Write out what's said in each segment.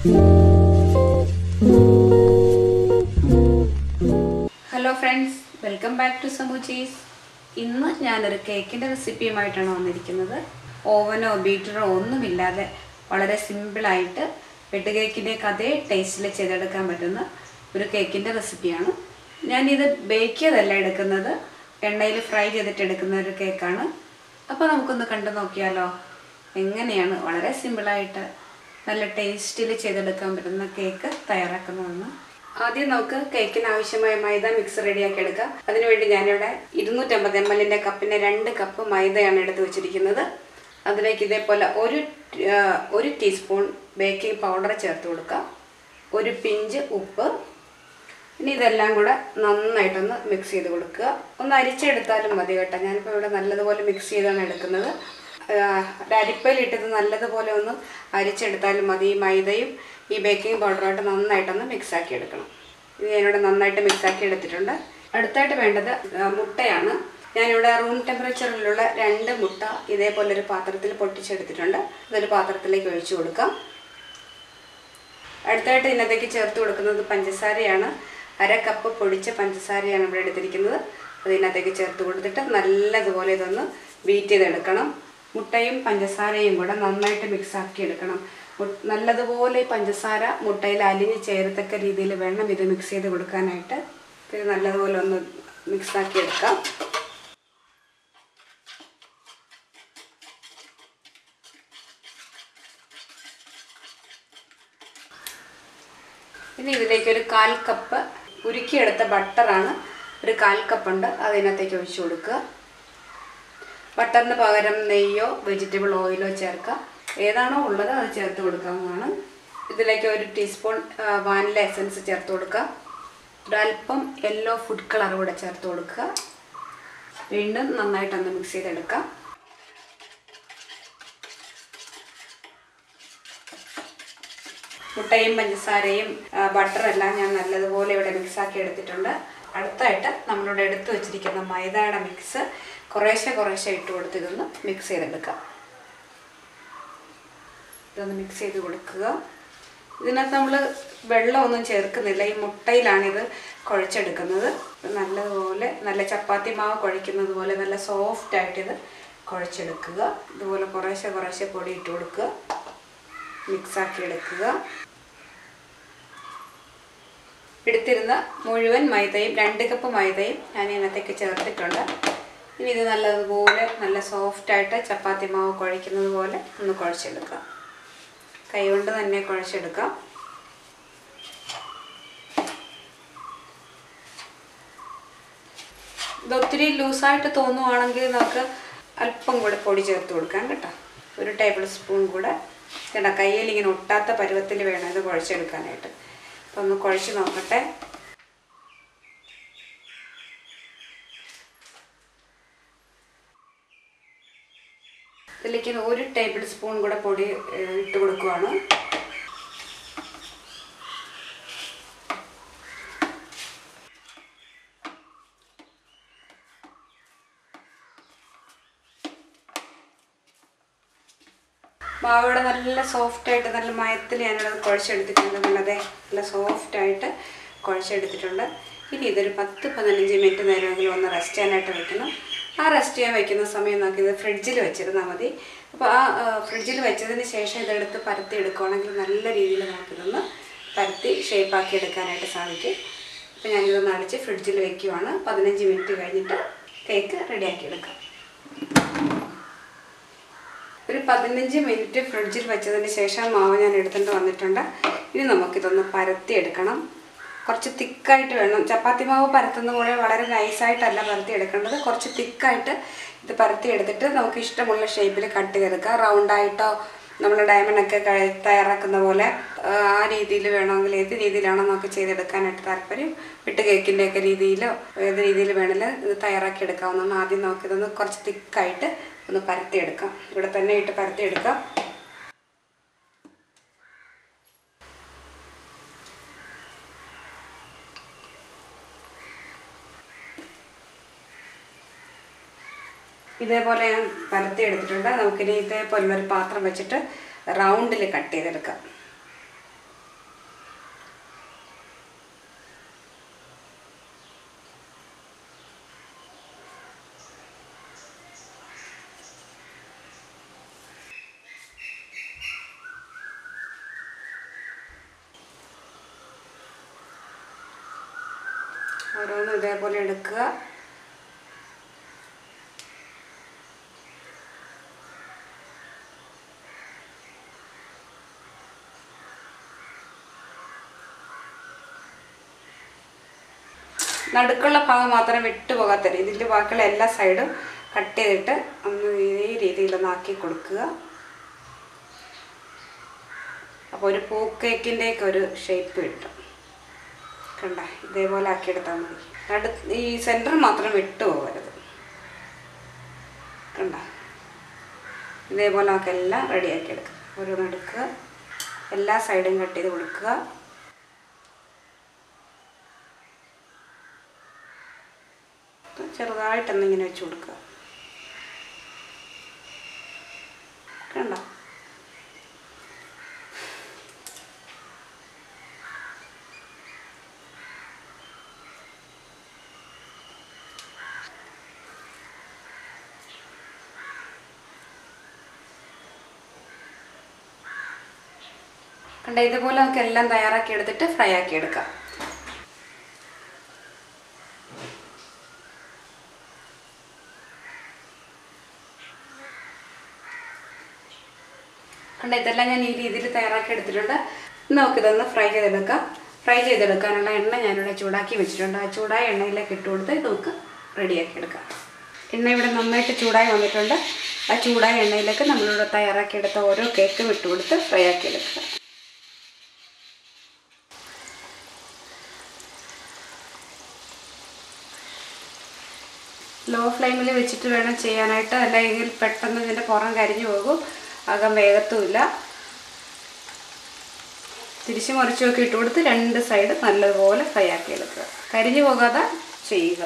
hello friends welcome back to സമു ചീസ് ഇന്ന് ഞാനൊരു കേക്കിൻ്റെ റെസിപ്പിയുമായിട്ടാണ് വന്നിരിക്കുന്നത് ഓവനോ ബീറ്ററോ ഒന്നുമില്ലാതെ വളരെ സിമ്പിളായിട്ട് വെട്ട് കേക്കിൻ്റെയൊക്കെ അതേ ടേസ്റ്റിൽ ചെയ്തെടുക്കാൻ പറ്റുന്ന ഒരു കേക്കിൻ്റെ റെസിപ്പിയാണ് ഞാനിത് ബേക്ക് ചെയ്തല്ല എടുക്കുന്നത് എണ്ണയിൽ ഫ്രൈ ചെയ്തിട്ട് എടുക്കുന്ന ഒരു കേക്കാണ് അപ്പോൾ നമുക്കൊന്ന് കണ്ടു നോക്കിയാലോ എങ്ങനെയാണ് വളരെ സിമ്പിളായിട്ട് നല്ല ടേസ്റ്റിൽ ചെയ്തെടുക്കാൻ പറ്റുന്ന കേക്ക് തയ്യാറാക്കുന്നതെന്ന് ആദ്യം നമുക്ക് കേക്കിന് ആവശ്യമായ മൈദ മിക്സ് റെഡിയാക്കി എടുക്കാം അതിനുവേണ്ടി ഞാനിവിടെ ഇരുന്നൂറ്റമ്പത് എം എല്ലിൻ്റെ കപ്പിന് രണ്ട് കപ്പ് മൈദയാണ് എടുത്ത് വെച്ചിരിക്കുന്നത് അതിലേക്ക് ഇതേപോലെ ഒരു ആ, ഒരു ടീസ്പൂൺ ബേക്കിംഗ് പൗഡർ ചേർത്ത് കൊടുക്കാം ഒരു പിഞ്ച് ഉപ്പ് ഇനി ഇതെല്ലാം കൂടെ നന്നായിട്ടൊന്ന് മിക്സ് ചെയ്ത് കൊടുക്കുക ഒന്ന് അരിച്ചെടുത്താലും മതി കേട്ടോ ഞാനിപ്പോൾ ഇവിടെ നല്ലതുപോലെ മിക്സ് ചെയ്താണ് എടുക്കുന്നത് അരിപ്പയിലിട്ടത് നല്ലതുപോലെ ഒന്ന് അരിച്ചെടുത്താലും മതി ഈ മൈദയും ഈ ബേക്കിംഗ് പൗഡറുമായിട്ട് നന്നായിട്ടൊന്ന് മിക്സ് ആക്കി എടുക്കണം ഇത് ഞാനിവിടെ നന്നായിട്ട് മിക്സ് ആക്കി എടുത്തിട്ടുണ്ട് അടുത്തായിട്ട് വേണ്ടത് ആ, മുട്ടയാണ് ഞാനിവിടെ റൂം ടെമ്പറേച്ചറിലുള്ള രണ്ട് മുട്ട ഇതേപോലെ ഒരു പാത്രത്തിൽ പൊട്ടിച്ചെടുത്തിട്ടുണ്ട് ഇതൊരു പാത്രത്തിലേക്ക് ഒഴിച്ചു കൊടുക്കാം അടുത്തായിട്ട് ഇതിനകത്തേക്ക് ചേർത്ത് കൊടുക്കുന്നത് പഞ്ചസാരയാണ് അര കപ്പ് പൊടിച്ച പഞ്ചസാരയാണ് ഇവിടെ എടുത്തിരിക്കുന്നത് അത് ഇതിനകത്തേക്ക് ചേർത്ത് കൊടുത്തിട്ട് നല്ലതുപോലെ ഇതൊന്ന് ബീറ്റ് ചെയ്തെടുക്കണം മുട്ടയും പഞ്ചസാരയും കൂടെ നന്നായിട്ട് മിക്സ് ആക്കി എടുക്കണം മു- നല്ലതുപോലെ ഈ പഞ്ചസാര മുട്ടയിൽ അലിഞ്ഞ് ചേരത്തക്ക രീതിയിൽ വേണം ഇത് മിക്സ് ചെയ്ത് കൊടുക്കാനായിട്ട് ഇത് നല്ലതുപോലെ ഒന്ന് മിക്സ് ആക്കി എടുക്കാം ഇനി ഇതിലേക്ക് ഒരു കാൽ കപ്പ് ഉരുക്കിയെടുത്ത ബട്ടറാണ് ഒരു കാൽ കപ്പ് ഉണ്ട് അതിനകത്തേക്ക് ഒഴിച്ചു കൊടുക്കുക ബട്ടറിന് പകരം നെയ്യോ വെജിറ്റബിൾ ഓയിലോ ചേർക്കാം ഏതാണോ ഉള്ളത് അത് ചേർത്ത് കൊടുക്കാവുന്നതാണ് ഇതിലേക്ക് ഒരു ടീസ്പൂൺ വാനില എസൻസ് ചേർത്ത് കൊടുക്കുക ഒരല്പം യെല്ലോ ഫുഡ് കളർ കൂടെ ചേർത്ത് കൊടുക്കുക വീണ്ടും നന്നായിട്ടൊന്ന് മിക്സ് ചെയ്തെടുക്കാം മുട്ടയും പഞ്ചസാരയും ആ, ബട്ടറും എല്ലാം ഞാൻ നല്ലതുപോലെ ഇവിടെ മിക്സ് ആക്കി എടുത്തിട്ടുണ്ട് അടുത്തായിട്ട് നമ്മളിവിടെ എടുത്തു വെച്ചിരിക്കുന്ന മൈദയുടെ മിക്സ് കുറേശ്ശെ കുറേശ്ശെ ഇട്ട് കൊടുത്ത് ഇതൊന്ന് മിക്സ് ചെയ്തെടുക്കാം ഇതൊന്ന് മിക്സ് ചെയ്ത് കൊടുക്കുക ഇതിനകത്ത് നമ്മൾ വെള്ളമൊന്നും ചേർക്കുന്നില്ല ഈ മുട്ടയിലാണിത് കുഴച്ചെടുക്കുന്നത് ഇത് നല്ലതുപോലെ നല്ല ചപ്പാത്തി മാവ് കുഴയ്ക്കുന്നത് പോലെ നല്ല സോഫ്റ്റ് ആയിട്ട് ഇത് കുഴച്ചെടുക്കുക ഇതുപോലെ കുറേശ്ശെ കുറേശ്ശെ പൊടി ഇട്ട് കൊടുക്കുക മിക്സാക്കി എടുക്കുക എടുത്തിരുന്ന മുഴുവൻ മൈദയും രണ്ട് കപ്പ് മൈദയും ഞാൻ ഇതിനകത്തേക്ക് ചേർത്തിട്ടുണ്ട് ഇനി ഇത് നല്ലതുപോലെ നല്ല സോഫ്റ്റായിട്ട് ചപ്പാത്തി മാവ് കുഴയ്ക്കുന്നത് പോലെ ഒന്ന് കുഴച്ചെടുക്കാം കൈകൊണ്ട് തന്നെ കുഴച്ചെടുക്കാം ഇത് ഒത്തിരി ലൂസായിട്ട് തോന്നുവാണെങ്കിൽ നമുക്ക് അല്പം കൂടെ പൊടി ചേർത്ത് കൊടുക്കാം കേട്ടോ ഒരു ടേബിൾ സ്പൂൺ കൂടെ കേട്ടോ കയ്യിൽ ഇങ്ങനെ ഒട്ടാത്ത പരുവത്തിൽ വേണം ഇത് കുഴച്ചെടുക്കാനായിട്ട് അപ്പം ഒന്ന് കുഴച്ച് നോക്കട്ടെ ഇതിലേക്ക് ഒരു ടേബിൾ സ്പൂൺ കൂടെ പൊടി ഏഹ്, ഇട്ട് കൊടുക്കുവാണ് മാവിടെ നല്ല സോഫ്റ്റ് ആയിട്ട് നല്ല മയത്തിൽ ഞാനത് കുഴച്ചെടുത്തിട്ടുണ്ട് നല്ലതേ നല്ല സോഫ്റ്റ് ആയിട്ട് കുഴച്ചെടുത്തിട്ടുണ്ട് ഇനി ഇതൊരു പത്ത് പതിനഞ്ച് മിനിറ്റ് നേരമെങ്കിലും ഒന്ന് റെസ്റ്റ് ചെയ്യാനായിട്ട് വെക്കണം ആ റെസ്റ്റ് ചെയ്യാൻ വെക്കുന്ന സമയം നോക്കി ഇത് ഫ്രിഡ്ജിൽ വെച്ചിരുന്നാൽ മതി അപ്പോൾ ആ ഫ്രിഡ്ജിൽ വെച്ചതിന് ശേഷം ഇതെടുത്ത് പരത്തി എടുക്കുകയാണെങ്കിൽ നല്ല രീതിയിൽ നമുക്കിതൊന്ന് പരത്തി ഷേപ്പാക്കി എടുക്കാനായിട്ട് സാധിക്കും അപ്പോൾ ഞാനിതൊന്ന് അടിച്ച് ഫ്രിഡ്ജിൽ വെക്കുവാണ് പതിനഞ്ച് മിനിറ്റ് കഴിഞ്ഞിട്ട് കേക്ക് റെഡിയാക്കി എടുക്കാം ഒരു പതിനഞ്ച് മിനിറ്റ് ഫ്രിഡ്ജിൽ വെച്ചതിന് ശേഷം മാവ് ഞാൻ എടുത്തിട്ട് വന്നിട്ടുണ്ട് ഇനി നമുക്കിതൊന്ന് പരത്തി എടുക്കണം കുറച്ച് തിക്കായിട്ട് വേണം ചപ്പാത്തി മാവ് പരത്തുന്ന പോലെ വളരെ നൈസായിട്ടല്ല പരത്തി എടുക്കേണ്ടത് കുറച്ച് തിക്കായിട്ട് ഇത് പരത്തി എടുത്തിട്ട് നമുക്ക് ഇഷ്ടമുള്ള ഷേപ്പിൽ കട്ട് ചെയ്തെടുക്കാം റൗണ്ടായിട്ടോ നമ്മൾ ഡയമണ്ട് ഒക്കെ കഴി- തയ്യാറാക്കുന്ന പോലെ ആ, ആ രീതിയിൽ വേണമെങ്കിൽ ഏത് രീതിയിലാണോ നമുക്ക് ചെയ്തെടുക്കാനായിട്ട് താല്പര്യം വിട്ട് കേക്കിൻ്റെ ഒക്കെ രീതിയിലോ ഏത് രീതിയിൽ വേണമെങ്കിൽ ഇത് തയ്യാറാക്കി എടുക്കാവുന്നതാണ് ആദ്യം നമുക്കിതൊന്ന് കുറച്ച് തിക്കായിട്ട് ഒന്ന് പരത്തിയെടുക്കാം ഇവിടെ തന്നെ ഇട്ട് പരത്തിയെടുക്കാം ഇതേപോലെ ഞാൻ പരത്തി എടുത്തിട്ടുണ്ട് നമുക്കിനി ഇതേപോലെ ഒരു പാത്രം വെച്ചിട്ട് റൗണ്ടിൽ കട്ട് ചെയ്തെടുക്കാം ഓരോന്നും ഇതേപോലെ എടുക്കുക നടുക്കുള്ള ഭാഗം മാത്രം വിട്ടുപോകാത്ത രീതിയിൽ ബാക്കിയുള്ള എല്ലാ സൈഡും കട്ട് ചെയ്തിട്ട് ഒന്ന് ഇതേ രീതിയിലൊന്ന് ആക്കി കൊടുക്കുക അപ്പോൾ ഒരു പൂ കേക്കിൻ്റെയൊക്കെ ഒരു ഷേപ്പ് കിട്ടും കണ്ട ഇതേപോലെ ആക്കിയെടുത്താൽ മതി നടു ഈ സെൻറ്റർ മാത്രം വിട്ടു പോകരുത് കണ്ട ഇതേപോലെ നമുക്ക് എല്ലാം റെഡിയാക്കി എടുക്കുക ഓരോന്ന് എടുക്കുക എല്ലാ സൈഡും കട്ട് ചെയ്ത് കൊടുക്കുക ചെറുതായിട്ടൊന്ന് ഇങ്ങനെ വെച്ച് കൊടുക്കുക കണ്ടോ കണ്ട ഇതുപോലെ നമുക്ക് എല്ലാം തയ്യാറാക്കി എടുത്തിട്ട് ഫ്രൈ ആക്കി എടുക്കാം കണ്ട ഇതെല്ലാം ഞാൻ ഈ രീതിയിൽ തയ്യാറാക്കി എടുത്തിട്ടുണ്ട് ഇന്ന് നമുക്കിതൊന്ന് ഫ്രൈ ചെയ്തെടുക്കാം ഫ്രൈ ചെയ്തെടുക്കാനുള്ള എണ്ണ ഞാനിവിടെ ചൂടാക്കി വെച്ചിട്ടുണ്ട് ആ ചൂടായ എണ്ണയിലേക്ക് ഇട്ട് കൊടുത്ത് ഇത് നമുക്ക് റെഡിയാക്കി എടുക്കാം എണ്ണ ഇവിടെ നന്നായിട്ട് ചൂടായി വന്നിട്ടുണ്ട് ആ ചൂടായ എണ്ണയിലേക്ക് നമ്മളിവിടെ തയ്യാറാക്കിയെടുത്ത ഓരോ കേക്കും ഇട്ട് കൊടുത്ത് ഫ്രൈ ആക്കി എടുക്കുക ലോ ഫ്ലെയിമിൽ വെച്ചിട്ട് വേണം ചെയ്യാനായിട്ട് അല്ലെങ്കിൽ പെട്ടെന്ന് ഇതിൻ്റെ പുറം കരിഞ്ഞു പോകും അകം വേഗത്തുമില്ല തിരിച്ചു മറിച്ചൊക്കെ ഇട്ട് കൊടുത്ത് രണ്ട് സൈഡ് നല്ലതുപോലെ ഫ്രൈ ആക്കി എടുക്കുക കരിഞ്ഞു പോകാതെ ചെയ്യുക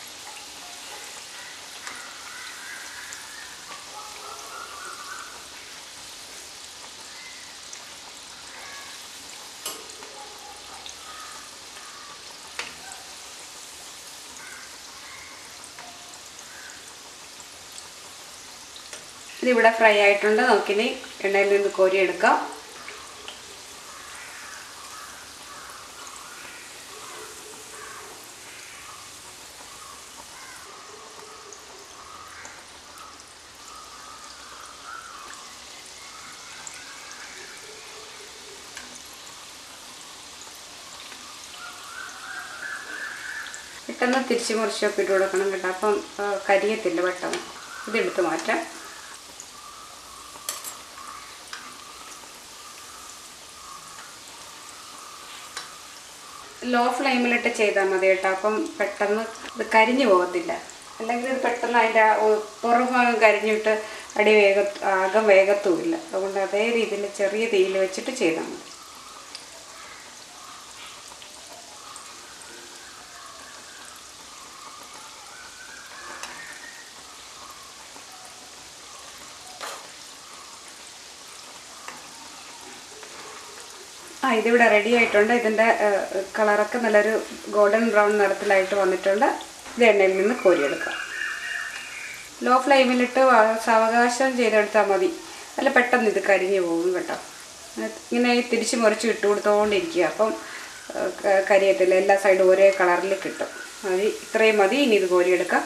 ഇതിവിടെ ഫ്രൈ ആയിട്ടുണ്ട് നമുക്കിനി എണ്ണയിൽ നിന്ന് കോരിയെടുക്കാം പെട്ടെന്ന് തിരിച്ച് മുറിച്ചൊക്കെ ഇട്ട് കൊടുക്കണം കേട്ടോ അപ്പം ആ, കരിയത്തില്ല പെട്ടെന്ന് ഇതെടുത്ത് മാറ്റാം ലോ ഫ്ലെയിമിലിട്ട് ചെയ്താൽ മതി കേട്ടോ അപ്പം പെട്ടെന്ന് ഇത് കരിഞ്ഞു പോകത്തില്ല അല്ലെങ്കിൽ ഇത് പെട്ടെന്ന് അതിൻ്റെ പുറം ഭാഗം കരിഞ്ഞിട്ട് അടി വേഗ അകം വേഗത്തുമില്ല അതുകൊണ്ട് അതേ രീതിയിൽ ചെറിയ തീയിൽ വെച്ചിട്ട് ചെയ്താൽ മതി ആ ഇതിവിടെ റെഡി ആയിട്ടുണ്ട് ഇതിൻ്റെ കളറൊക്കെ നല്ലൊരു ഗോൾഡൻ ബ്രൗൺ നിറത്തിലായിട്ട് വന്നിട്ടുണ്ട് ഇത് എണ്ണയിൽ നിന്ന് കോരിയെടുക്കാം ലോ ഫ്ലെയിമിലിട്ട് വ- സാവകാശം ചെയ്തെടുത്താൽ മതി അല്ല പെട്ടെന്ന് ഇത് കരിഞ്ഞു പോകും കേട്ടോ ഇങ്ങനെ തിരിച്ച് മുറിച്ച് ഇട്ട് കൊടുത്തോണ്ടിരിക്കുക അപ്പം ആ, ക- കരിയത്തില്ല എല്ലാ സൈഡും ഒരേ കളറിൽ കിട്ടും മതി ഇത്രയും മതി ഇനി ഇത് കോരിയെടുക്കാം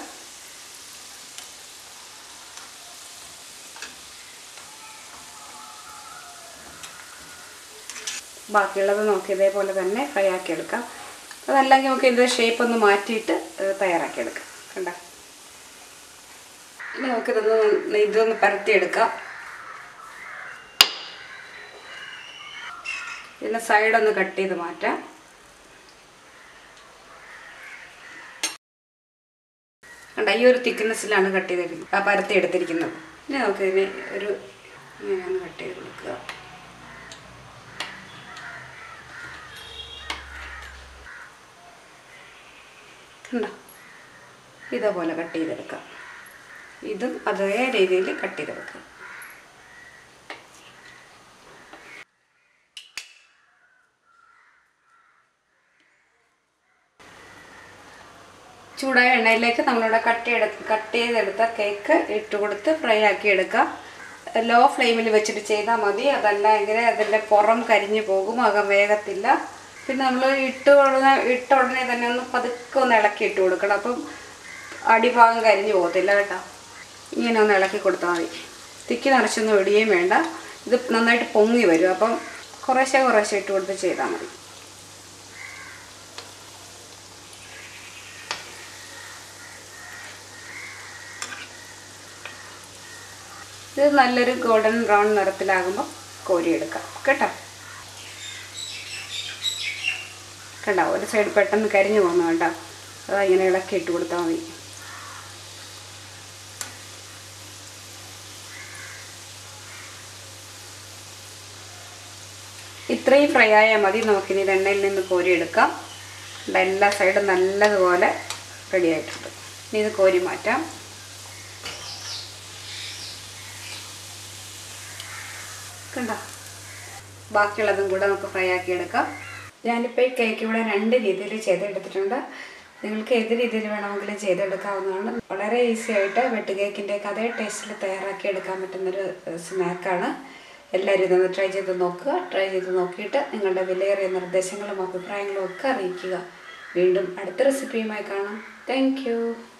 ബാക്കിയുള്ളത് നമുക്ക് ഇതേപോലെ തന്നെ ഫ്രൈ ആക്കി എടുക്കാം അതല്ലെങ്കിൽ നമുക്ക് ഇതിൻ്റെ ഷേപ്പ് ഒന്ന് മാറ്റിയിട്ട് ഏഹ്, തയ്യാറാക്കിയെടുക്കാം കണ്ട ഇനി നമുക്കിതൊന്ന് ഇതൊന്ന് പരത്തിയെടുക്കാം ഇതിൻ്റെ സൈഡൊന്ന് കട്ട് ചെയ്ത് മാറ്റാം കണ്ട ഈ ഒരു തിക്നെസ്സിലാണ് കട്ട് ചെയ്തെടുക്കുന്നത് ആ പരത്തി എടുത്തിരിക്കുന്നത് ഇനി നമുക്കിതിനെ ഒരു ഇങ്ങനെ ഒന്ന് കട്ട് ചെയ്ത് കൊടുക്കുക കണ്ടോ ഇതേപോലെ കട്ട് ചെയ്തെടുക്കാം ഇതും അതേ രീതിയിൽ കട്ട് ചെയ്തെടുക്കാം ചൂടായ എണ്ണയിലേക്ക് നമ്മളിവിടെ കട്ട് ചെയ്ത് കട്ട് ചെയ്തെടുത്ത കേക്ക് ഇട്ട് കൊടുത്ത് ഫ്രൈ ആക്കി എടുക്കാം ലോ ഫ്ലെയിമിൽ വെച്ചിട്ട് ചെയ്താൽ മതി അതല്ല എങ്കിൽ അതിൻ്റെ പുറം കരിഞ്ഞു പോകും അകം വേഗത്തില്ല പിന്നെ നമ്മൾ ഇട്ട് ഉടനെ ഇട്ട ഉടനെ തന്നെ ഒന്ന് പതുക്കെ ഒന്ന് ഇളക്കി ഇട്ട് കൊടുക്കണം അപ്പം അടിഭാഗം കരിഞ്ഞു പോകത്തില്ല കേട്ടോ ഇങ്ങനെ ഒന്ന് ഇളക്കി കൊടുത്താൽ മതി തിക്കി നിറച്ചൊന്നും ഇടുകയും വേണ്ട ഇത് നന്നായിട്ട് പൊങ്ങി വരും അപ്പം കുറേശ്ശെ കുറേശ്ശെ ഇട്ട് കൊടുത്ത് ചെയ്താൽ മതി ഇത് നല്ലൊരു ഗോൾഡൻ ബ്രൗൺ നിറത്തിലാകുമ്പോൾ കോരിയെടുക്കാം കേട്ടോ കണ്ടോ ഒരു സൈഡ് പെട്ടെന്ന് കരിഞ്ഞു പോകുന്നു കേട്ടോ അത് ഇങ്ങനെ ഇളക്കി ഇട്ട് കൊടുത്താൽ മതി ഇത്രയും ഫ്രൈ ആയാൽ മതി നമുക്കിനി ഇത് എണ്ണയിൽ നിന്ന് കോരിയെടുക്കാം ഇവിടെ എല്ലാ സൈഡും നല്ലതുപോലെ റെഡി ആയിട്ടുണ്ട് ഇനി ഇത് കോരി മാറ്റാം കണ്ടോ ബാക്കിയുള്ളതും കൂടെ നമുക്ക് ഫ്രൈ ആക്കി എടുക്കാം ഞാനിപ്പോൾ ഈ കേക്ക് ഇവിടെ രണ്ട് രീതിയിൽ ചെയ്തെടുത്തിട്ടുണ്ട് നിങ്ങൾക്ക് ഏത് രീതിയിൽ വേണമെങ്കിലും ചെയ്തെടുക്കാവുന്നതാണ് വളരെ ഈസി ആയിട്ട് വെട്ട് കേക്കിൻ്റെ അതേ ടേസ്റ്റിൽ തയ്യാറാക്കി എടുക്കാൻ പറ്റുന്നൊരു സ്നാക്കാണ് എല്ലാവരും ഇതൊന്ന് ട്രൈ ചെയ്ത് നോക്കുക ട്രൈ ചെയ്ത് നോക്കിയിട്ട് നിങ്ങളുടെ വിലയേറിയ നിർദ്ദേശങ്ങളും അഭിപ്രായങ്ങളും ഒക്കെ അറിയിക്കുക വീണ്ടും അടുത്ത റെസിപ്പിയുമായി കാണാം താങ്ക്